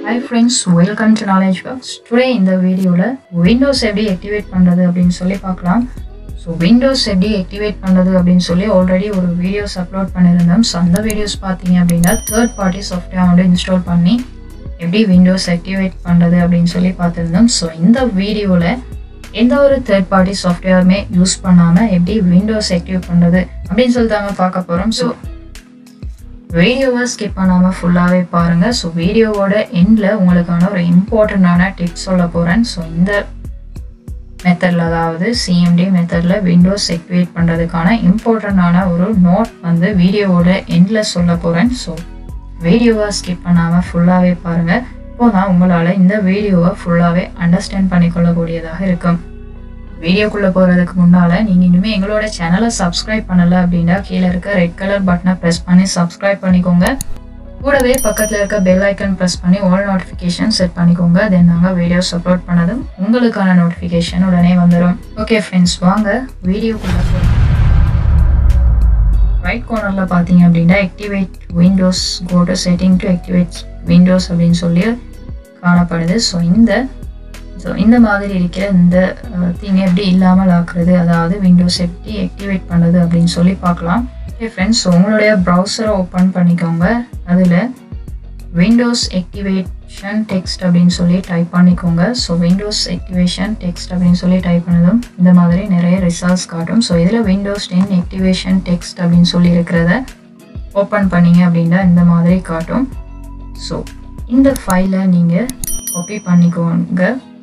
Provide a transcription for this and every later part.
hi friends welcome to knowledge box today இந்த வீடியோவில் Windows எப்படி ஆக்டிவேட் பண்ணுறது அப்படின்னு சொல்லி பார்க்கலாம் ஸோ விண்டோஸ் எப்படி ஆக்டிவேட் பண்ணுறது அப்படின்னு சொல்லி ஆல்ரெடி ஒரு வீடியோஸ் அப்லோட் பண்ணியிருந்தோம் ஸோ அந்த வீடியோஸ் பார்த்தீங்க அப்படின்னா தேர்ட் பார்ட்டி சாஃப்ட்வேர் வந்து இன்ஸ்டால் பண்ணி எப்படி விண்டோஸ் ஆக்டிவேட் பண்ணுறது அப்படின்னு சொல்லி பார்த்துருந்தோம் ஸோ இந்த வீடியோவில் எந்த ஒரு தேர்ட் பார்ட்டி சாஃப்ட்வேருமே யூஸ் பண்ணாமல் எப்படி விண்டோஸ் ஆக்டிவ் பண்ணுறது அப்படின்னு சொல்லி தாங்க பார்க்க போகிறோம் ஸோ வீடியோவை ஸ்கிப் பண்ணாமல் ஃபுல்லாகவே பாருங்கள் ஸோ வீடியோவோட எண்டில் உங்களுக்கான ஒரு இம்பார்ட்டண்ட்டான டிப்ஸ் சொல்ல போகிறேன் ஸோ இந்த மெத்தடில் அதாவது சிஎம்டி மெத்தடில் விண்டோஸ் ஆக்டிவேட் பண்ணுறதுக்கான இம்பார்ட்டண்ட்டான ஒரு நோட் வந்து வீடியோவோட எண்டில் சொல்ல போகிறேன் ஸோ வீடியோவை ஸ்கிப் பண்ணாமல் ஃபுல்லாகவே பாருங்கள் இப்போ தான் உங்களால் இந்த வீடியோவை ஃபுல்லாகவே அண்டர்ஸ்டாண்ட் பண்ணிக்கொள்ளக்கூடியதாக இருக்கும் வீடியோக்குள்ளே போகிறதுக்கு முன்னால் நீங்கள் இனிமேல் எங்களோட சேனலை சப்ஸ்கிரைப் பண்ணலை அப்படின்னா கீழே இருக்க ரெட் கலர் பட்டனை ப்ரெஸ் பண்ணி சப்ஸ்கிரைப் பண்ணிக்கோங்க கூடவே பக்கத்தில் இருக்க பெல் ஐக்கன் ப்ரெஸ் பண்ணி ஆல் நோட்டிஃபிகேஷன் செட் பண்ணிக்கோங்க தென் நாங்கள் வீடியோஸ் அப்லோட் பண்ணதும் உங்களுக்கான நோட்டிஃபிகேஷன் உடனே வந்துடும் ஓகே ஃப்ரெண்ட்ஸ் வாங்க வீடியோக்குள்ளே போகலாம் ரைட் கார்னரில் பார்த்தீங்க அப்படின்னா activate Windows go to setting to activate Windows அப்படின்னு சொல்லி காணப்படுது ஸோ இந்த ஸோ இந்த மாதிரி இருக்கிற இந்த திங் எப்படி இல்லாமல் ஆக்குறது அதாவது விண்டோஸ் எப்படி ஆக்டிவேட் பண்ணுறது அப்படின்னு சொல்லி பார்க்கலாம் ஓகே ஃப்ரெண்ட்ஸ் ஸோ உங்களுடைய ப்ரௌசரை ஓப்பன் பண்ணிக்கோங்க அதில் விண்டோஸ் ஆக்டிவேஷன் டெக்ஸ்ட் அப்படின்னு சொல்லி டைப் பண்ணிக்கோங்க ஸோ விண்டோஸ் ஆக்டிவேஷன் டெக்ஸ்ட் அப்படின்னு சொல்லி டைப் பண்ணதும் இந்த மாதிரி நிறைய ரிசல்ட்ஸ் காட்டும் ஸோ இதில் விண்டோஸ் டென் ஆக்டிவேஷன் டெக்ஸ்ட் அப்படின்னு சொல்லி இருக்கிறத ஓப்பன் பண்ணிங்க அப்படின்னா இந்த மாதிரி காட்டும் ஸோ இந்த ஃபைலை நீங்கள் காப்பி பண்ணிக்கோங்க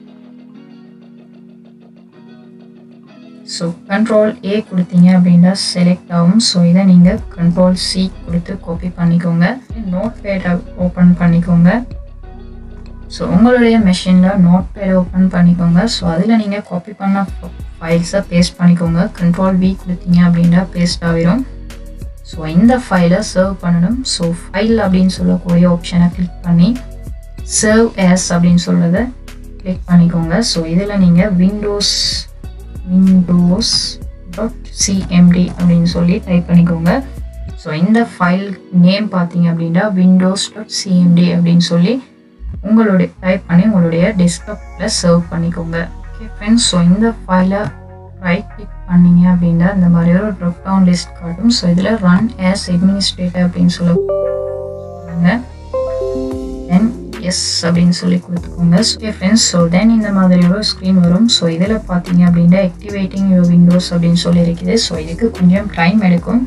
ஸோ கண்ட்ரோல் ஏ கொடுத்தீங்க அப்படின்னா செலக்ட் ஆகும் ஸோ இதை நீங்கள் கண்ட்ரோல் சி கொடுத்து காப்பி பண்ணிக்கோங்க நோட் பேடை ஓப்பன் பண்ணிக்கோங்க ஸோ உங்களுடைய மெஷினில் நோட் பேடை ஓப்பன் பண்ணிக்கோங்க ஸோ அதில் நீங்கள் காப்பி பண்ண ஃபைல்ஸை பேஸ்ட் பண்ணிக்கோங்க கண்ட்ரோல் வி கொடுத்தீங்க அப்படின்னா பேஸ்ட் ஆகிரும் ஸோ இந்த ஃபைலை சர்வ் பண்ணணும் ஸோ ஃபைல் அப்படின்னு சொல்லக்கூடிய ஆப்ஷனை கிளிக் பண்ணி சர்வ் எஸ் அப்படின்னு சொல்கிறத கிளிக் பண்ணிக்கோங்க ஸோ இதில் நீங்கள் விண்டோஸ் விண்டோஸ் டாட் சிஎம்டி அப்படின்னு சொல்லி டைப் பண்ணிக்கோங்க ஸோ இந்த ஃபைல் நேம் பார்த்தீங்க அப்படின்னா விண்டோஸ் டாட் சிஎம்டி அப்படின்னு சொல்லி உங்களுடைய டைப் பண்ணி உங்களுடைய டெஸ்க்டாப்பில் சர்வ் பண்ணிக்கோங்க ஓகே ஃப்ரெண்ட்ஸ் ஸோ இந்த ஃபைலை ரைட் கிளிக் பண்ணீங்க அப்படின்னா இந்த மாதிரி ஒரு ட்ராப் டவுன் லிஸ்ட் காட்டும் ஸோ இதில் ரன் ஆஸ் அட்மினிஸ்ட்ரேட்டர் அப்படின்னு சொல்லுவாங்க தென் எஸ் அப்படின்னு சொல்லி கொடுத்துக்கோங்க ஓகே ஃப்ரெண்ட்ஸ் ஸோ தென் இந்த மாதிரி ஒரு ஸ்க்ரீன் வரும் ஸோ இதில் பார்த்தீங்க அப்படின்னா ஆக்டிவேட்டிங் யூர் விண்டோஸ் அப்படின்னு சொல்லி இருக்குது ஸோ இதுக்கு கொஞ்சம் டைம் எடுக்கும்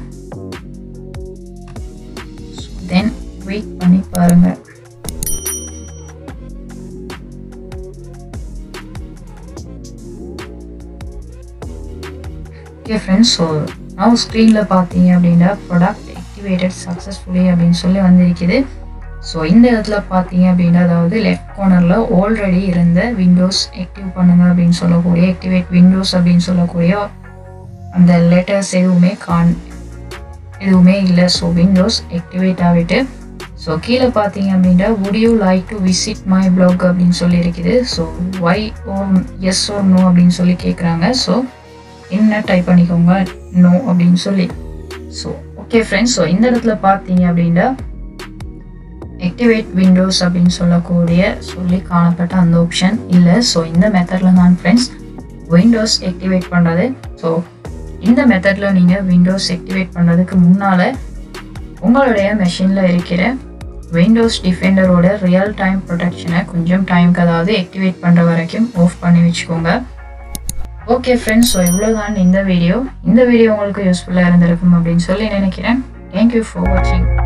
தென் வெயிட் பண்ணி பாருங்கள் ஓகே ஃப்ரெண்ட்ஸ் ஸோ நான் ஸ்க்ரீனில் பார்த்தீங்க அப்படின்னா ப்ராடக்ட் ஆக்டிவேட்டட் சக்ஸஸ்ஃபுல்லி அப்படின்னு சொல்லி வந்திருக்குது ஸோ இந்த இடத்துல பார்த்தீங்க அப்படின்னா அதாவது லெஃப்ட் கார்னரில் ஆல்ரெடி இருந்த விண்டோஸ் ஆக்டிவ் பண்ணுங்க அப்படின்னு சொல்லக்கூடிய ஆக்டிவேட் விண்டோஸ் அப்படின்னு சொல்லக்கூடிய அந்த லெட்டர்ஸ் எதுவுமே கான் எதுவுமே இல்லை ஸோ விண்டோஸ் ஆக்டிவேட் ஆகிட்டு ஸோ கீழே பார்த்தீங்க அப்படின்னா would you like to visit my blog அப்படின்னு சொல்லி இருக்குது so Y or yes or no அப்படின்னு சொல்லி கேட்குறாங்க ஸோ என்ன டைப் பண்ணிக்கோங்க நோ அப்படின்னு சொல்லி ஸோ ஓகே ஃப்ரெண்ட்ஸ் ஸோ இந்த இடத்துல பார்த்தீங்க அப்படின்னா ஆக்டிவேட் விண்டோஸ் அப்படின்னு சொல்லக்கூடிய சொல்லி காணப்பட்ட அந்த ஆப்ஷன் இல்லை ஸோ இந்த மெத்தடில் தான் ஃப்ரெண்ட்ஸ் விண்டோஸ் ஆக்டிவேட் பண்ணுறது ஸோ இந்த மெத்தடில் நீங்கள் விண்டோஸ் ஆக்டிவேட் பண்ணுறதுக்கு முன்னால் உங்களுடைய மெஷினில் இருக்கிற விண்டோஸ் டிஃபெண்டரோட ரியல் டைம் ப்ரொடெக்ஷனை கொஞ்சம் டைமுக்கு அதாவது ஆக்டிவேட் பண்ணுற வரைக்கும் ஆஃப் பண்ணி வச்சுக்கோங்க ஓகே ஃப்ரெண்ட்ஸ் ஸோ இவ்வளோதான் இந்த வீடியோ இந்த வீடியோ உங்களுக்கு யூஸ்ஃபுல்லாக இருந்திருக்கும் அப்படின்னு சொல்லி நினைக்கிறேன் தேங்க்யூ ஃபார் வாட்சிங்